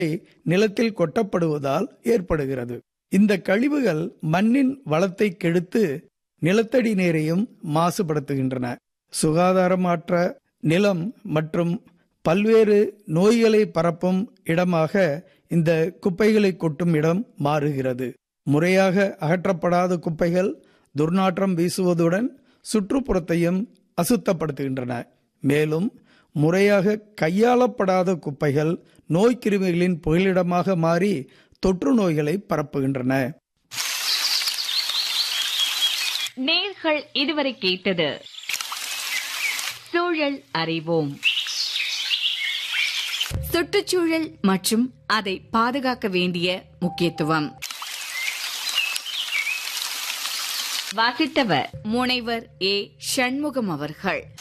நிலத்தில் கொட்டப்படுவதால் ஏற்படுகிறது இந்த கழிவுகள் மண்ணின் வளத்தை கெடுத்து நிலத்தடி நீரையும் மாசுபடுத்துகின்றன சுகாதாரமற்ற நிலம் மற்றும் பல்வேறு நோய்களை பரப்பும் இடமாக இந்த குப்பைகளை கொட்டும் இடம் மாறுகிறது முறையாக அகற்றப்படாத குப்பைகள் துர்நாற்றம் வீசுவதுடன் சுற்றுப்புறத்தையும் அசுத்தப்படுத்துகின்றன மேலும் முறையாக கையாளப்படாத குப்பைகள் நோய்க்கிருமிகளின் புகலிடமாக மாறி தொற்று நோய்களை பரப்புகின்றன நேர்கள் இதுவரை கேட்டது சூழல் அறிவோம் சுற்றுச்சூழல் மற்றும் அதை பாதுகாக்க வேண்டிய முக்கியத்துவம் வாசித்தவர் முனைவர் ஏ சண்முகம் அவர்கள்